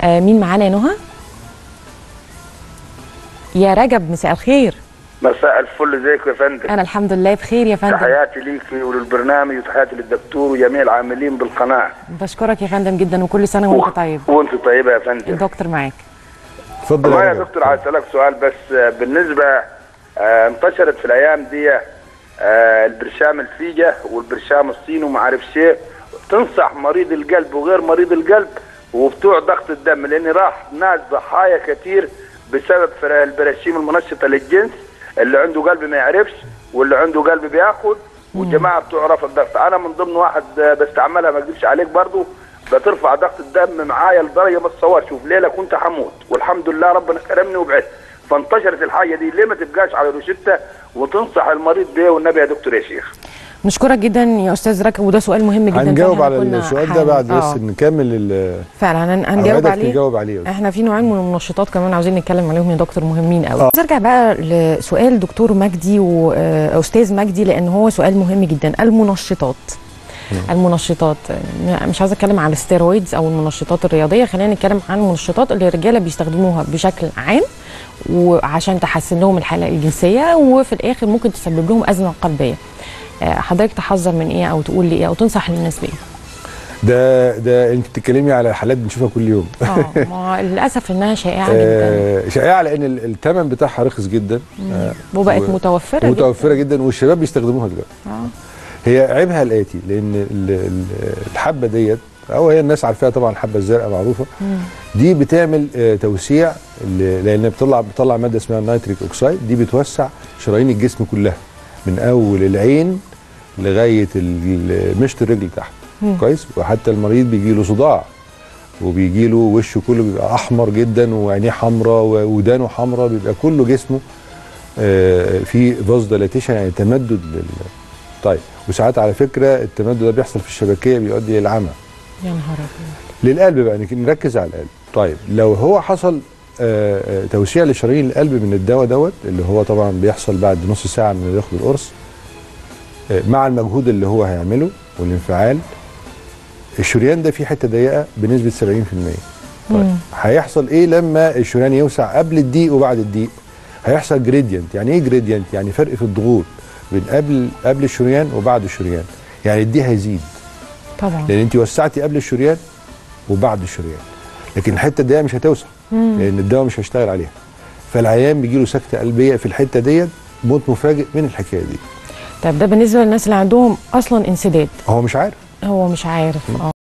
آه مين معانا يا نهى يا رجب مساء الخير مساء الفل ازيك يا فندم انا الحمد لله بخير يا فندم تحياتي ليكي وللبرنامج وتحياتي للدكتور وجميع العاملين بالقناه بشكرك يا فندم جدا وكل سنه وانت طيب وانت طيبه يا فندم الدكتور معاك اتفضل والله يا رجب. دكتور عايز اسالك سؤال بس آه، بالنسبه آه، انتشرت في الايام دي آه، البرشام الفيجه والبرشام الصيني وما اعرفش ايه تنصح مريض القلب وغير مريض القلب وبتوع ضغط الدم لان راح ناس ضحايا كتير بسبب فر- البراشيم المنشطه للجنس اللي عنده قلب ما يعرفش واللي عنده قلب بياخد والجماعه بتوع رفع الضغط انا من ضمن واحد آه، بستعملها ما اكذبش عليك برضو بترفع ضغط الدم معايا لدرجه ما تصورش شوف ليله كنت هموت والحمد لله ربنا كرمني وبعدت فانتشرت الحاجه دي ليه ما تبقاش على روشته وتنصح المريض بيه والنبي يا دكتور يا شيخ نشكرك جدا يا استاذ رجب وده سؤال مهم جدا هنجاوب فعلاً على كنا السؤال ده حابب- بعد آه. بس نكمل ال- فعلا هن- هنجاوب أوعدك عليه نجاوب عليه احنا في نوعين من المنشطات كمان عاوزين نتكلم عليهم يا دكتور مهمين قوي آه. عايز ارجع بقى لسؤال دكتور مجدي واستاذ مجدي لان هو سؤال مهم جدا المنشطات المنشطات م- مش عايزه اتكلم على الستيرويدز او المنشطات الرياضيه خلينا نتكلم عن المنشطات اللي الرجاله بيستخدموها بشكل عام وعشان تحسن لهم الحاله الجنسيه وفي الاخر ممكن تسبب لهم ازمه قلبيه آه، حضرتك تحذر من ايه او تقول لي ايه او تنصح للناس بايه ده ده انت بتتكلمي على حالات بنشوفها كل يوم اه ما للاسف انها شائعه جدا آه، شائعه لان ال- الثمن بتاعها رخيص جدا آه، وبقت و- متوفره جدا متوفره جدا والشباب بيستخدموها دلوقتي اه هي عيبها الاتي لان ال- ال- الحبه ديت او هي الناس عارفاها طبعا الحبه الزرقاء معروفه دي بتعمل آه، توسيع ل- لان بتطلع بتطلع ماده اسمها النيتريك اوكسيد دي بتوسع شرايين الجسم كلها من اول العين لغايه ال- مشط الرجل تحت كويس وحتى المريض بيجي له صداع وبيجي له وشه كله بيبقى احمر جدا وعينيه حمراء ودانه حمراء بيبقى كله جسمه آه، في فاز ديلاتيشن يعني تمدد لل طيب وساعات على فكره التمدد ده بيحصل في الشبكيه بيؤدي للعمى يا نهار ابيض للقلب بقى نك- نركز على القلب طيب لو هو حصل آه، آه، توسيع لشرايين القلب من الدواء دوت اللي هو طبعا بيحصل بعد نص ساعه من ياخد القرص آه، مع المجهود اللي هو هيعمله والانفعال الشريان ده فيه حته ضيقه بنسبه 70% طيب هيحصل ايه لما الشريان يوسع قبل الضيق وبعد الضيق هيحصل جريدينت يعني ايه جريدينت يعني فرق في الضغوط بين قبل قبل الشريان وبعد الشريان يعني الضيق هيزيد طبعا لان انت وسعتي قبل الشريان وبعد الشريان لكن الحته دي مش هتوسع لان الدواء مش هيشتغل عليها فالعيان بيجي له سكته قلبيه في الحته ديت موت مفاجئ من الحكايه دي طيب ده بالنسبه للناس اللي عندهم اصلا انسداد هو مش عارف هو مش عارف اه